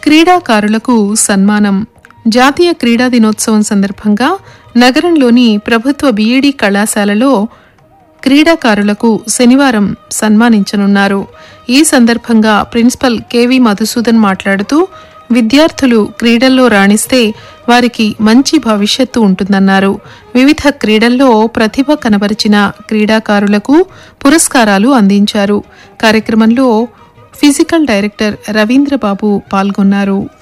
క్రీడాకారులకు సన్మానం జాతీయ క్రీడా దినోత్సవం సందర్భంగా నగరంలోని ప్రభుత్వ బీఈడీ కళాశాలలో క్రీడాకారులకు శనివారం సన్మానించనున్నారు ఈ సందర్భంగా ప్రిన్సిపల్ కెవి మధుసూదన్ మాట్లాడుతూ విద్యార్థులు క్రీడల్లో రాణిస్తే వారికి మంచి భవిష్యత్తు ఉంటుందన్నారు వివిధ క్రీడల్లో ప్రతిభ కనబరిచిన క్రీడాకారులకు పురస్కారాలు అందించారు కార్యక్రమంలో ఫిజికల్ డైరెక్టర్ రవీంద్రబాబు పాల్గొన్నారు